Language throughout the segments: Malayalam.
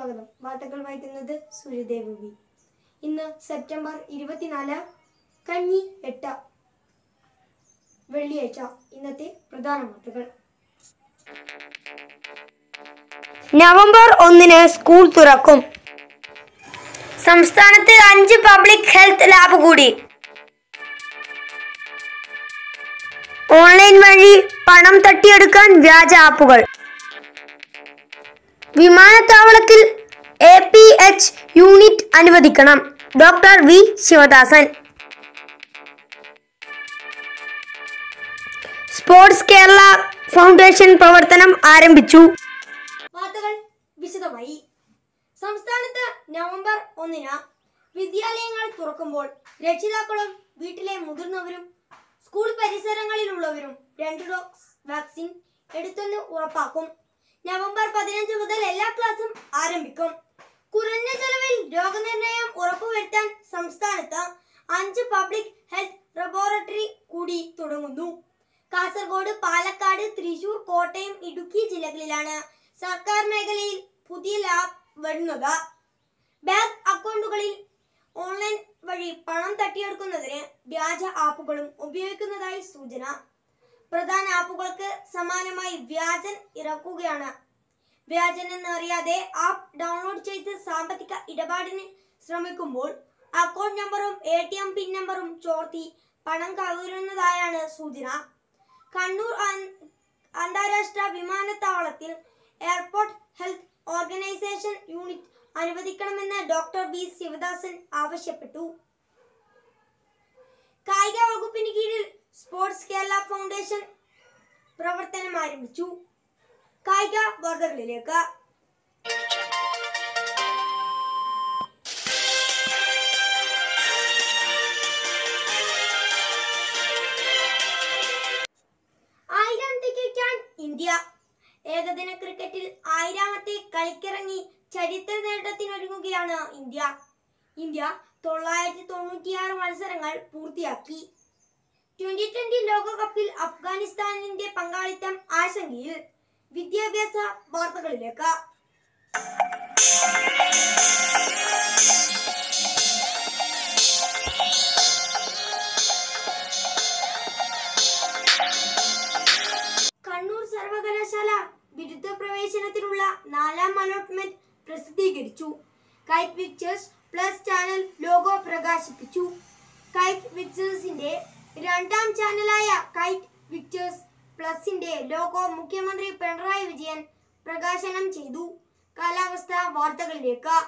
സ്വാഗതം വാർത്തകൾ വായിക്കുന്നത് സൂര്യദേവ് വി ഇന്ന് സെപ്റ്റംബർ ഇരുപത്തിനാല് കഞ്ഞി എട്ട് വെള്ളിയാഴ്ച ഇന്നത്തെ പ്രധാന വാർത്തകൾ നവംബർ ഒന്നിന് സ്കൂൾ തുറക്കും സംസ്ഥാനത്ത് അഞ്ച് പബ്ലിക് ഹെൽത്ത് ലാബ് കൂടി ഓൺലൈൻ വഴി പണം തട്ടിയെടുക്കാൻ വ്യാജ ആപ്പുകൾ വിമാനത്താവളത്തിൽ എ പി എച്ച് യൂണിറ്റ് അനുവദിക്കണം doctor V Sivadasan sports Kerala foundation പ്രവർത്തനം ആരംഭിച്ചു വാർത്തകൾ വിശദമായി സംസ്ഥാനത്ത് നവംബർ ഒന്നിന് വിദ്യാലയങ്ങൾ തുറക്കുമ്പോൾ രക്ഷിതാക്കളും വീട്ടിലെ മുതിർന്നവരും സ്കൂൾ പരിസരങ്ങളിലുള്ളവരും രണ്ട് ഡോസ് വാക്സിൻ എടുത്തെന്ന് ഉറപ്പാക്കും നവംബർ പതിനഞ്ച് മുതൽ എല്ലാ ക്ലാസും ആരംഭിക്കും കുറഞ്ഞ ചെലവിൽ രോഗനിർണയം ഉറപ്പുവരുത്താൻ സംസ്ഥാനത്ത് അഞ്ച് പബ്ലിക് ഹെൽത്ത് ലബോറട്ടറി കൂടി തുടങ്ങുന്നു കാസർഗോഡ് പാലക്കാട് തൃശൂർ കോട്ടയം ഇടുക്കി ജില്ലകളിലാണ് സർക്കാർ മേഖലയിൽ പുതിയ ലാബ് വരുന്നത് ബാങ്ക് അക്കൗണ്ടുകളിൽ ഓൺലൈൻ വഴി പണം തട്ടിയെടുക്കുന്നതിന് വ്യാജ ആപ്പുകളും ഉപയോഗിക്കുന്നതായി സൂചന പ്രധാന ആപ്പുകൾക്ക് സമാനമായി വ്യാജൻ ഇറക്കുകയാണ് വ്യാജൻ എന്നറിയാതെ ആപ്പ് ഡൗൺലോഡ് ചെയ്ത് സാമ്പത്തിക ഇടപാടിന് ശ്രമിക്കുമ്പോൾ അക്കൗണ്ട് നമ്പറും എ ടി എം പിൻ നമ്പറും ചോർത്തി പണം കവരുന്നതായാണ് സൂചന കണ്ണൂർ അൻ- അന്താരാഷ്ട്ര വിമാനത്താവളത്തിൽ എയർപോർട്ട് ഹെൽത്ത് ഓർഗനൈസേഷൻ യൂണിറ്റ് അനുവദിക്കണമെന്ന് ഡോക്ടർ വി ശിവദാസൻ ആവശ്യപ്പെട്ടു കായിക വകുപ്പിന് കീഴിൽ സ്പോർട്സ് കേരള ഫൗണ്ടേഷൻ പ്രവർത്തനം ആരംഭിച്ചു കായിക വാർത്തകളിലേക്ക് ആയിരം തികയ്ക്കാൻ ഇന്ത്യ ഏകദിന ക്രിക്കറ്റിൽ ആയിരാമത്തെ കളിക്കിറങ്ങി ചരിത്ര നേട്ടത്തിനൊരുങ്ങുകയാണ് ഇന്ത്യ ഇന്ത്യ തൊള്ളായിരത്തി തൊണ്ണൂറ്റിയാറ് മത്സരങ്ങൾ പൂർത്തിയാക്കി ട്വന്റി ട്വന്റി ലോകകപ്പിൽ അഫ്ഗാനിസ്ഥാനിന്റെ പങ്കാളിത്തം ആശങ്കയിൽ വിദ്യാഭ്യാസ വാർത്തകളിലേക്ക് കണ്ണൂർ സർവകലാശാല ബിരുദ പ്രവേശനത്തിനുള്ള നാലാം അലോട്ട്മെന്റ് പ്രസിദ്ധീകരിച്ചു Kite pictures plus channel logo പ്രകാശിപ്പിച്ചു കൈറ്റ് പിക്ചേഴ്സിന്റെ രണ്ടാം ചാനലായ കൈറ്റ് പിക്ചേഴ്സ് പ്ലസിന്റെ ലോഗോ മുഖ്യമന്ത്രി പിണറായി വിജയൻ പ്രകാശനം ചെയ്തു കാലാവസ്ഥ വാർത്തകളിലേക്ക്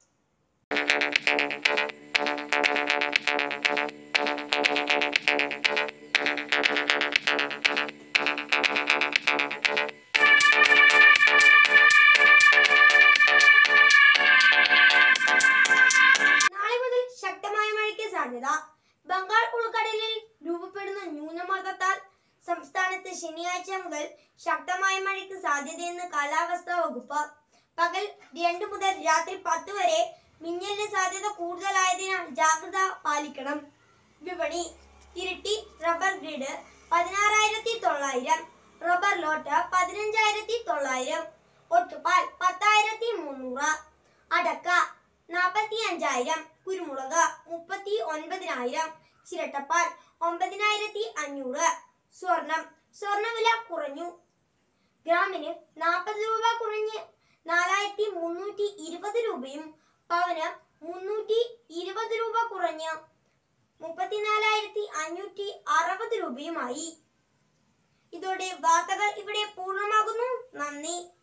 നാളെ മുതൽ ശക്തമായ മഴയ്ക്ക് സാധ്യത ബംഗാൾ ഉൾക്കടലിൽ രൂപപ്പെടുന്ന ന്യൂനമർദ്ദത്താൽ സംസ്ഥാനത്ത് ശനിയാഴ്ച മുതൽ ശക്തമായ മഴയ്ക്ക് സാധ്യതയെന്ന് കാലാവസ്ഥാ വകുപ്പ് പകൽ രണ്ട് മുതൽ രാത്രി പത്ത് വരെ മിന്നലിന് സാധ്യത കൂടുതലായതിനാൽ ജാഗ്രത പാലിക്കണം വിപണി ഇരിട്ടി റബ്ബർ ഗ്രിഡ് പതിനാറായിരത്തി തൊള്ളായിരം റബ്ബർ ലോട്ട് പതിനഞ്ചായിരത്തി തൊള്ളായിരം ഒട്ടുപാൽ പത്തായിരത്തി മുന്നൂറ് അടക്ക നാൽപ്പത്തി അഞ്ചായിരം കുരുമുളക് മുപ്പത്തി ഒൻപതിനായിരം ചിരട്ടപ്പാൽ ഒമ്പതിനായിരത്തി അഞ്ഞൂറ് സ്വർണം സ്വർണ്ണവില കുറഞ്ഞു ഗ്രാമിന് നാൽപ്പത് രൂപ കുറഞ്ഞ് നാലായിരത്തി മുന്നൂറ്റി ഇരുപത് രൂപയും പവന് മുന്നൂറ്റി ഇരുപത് രൂപ കുറഞ്ഞ് മുപ്പത്തിനാലായിരത്തി അഞ്ഞൂറ്റി അറുപത് രൂപയുമായി ഇതോടെ വാർത്തകൾ ഇവിടെ പൂർണ്ണമാകുന്നു നന്ദി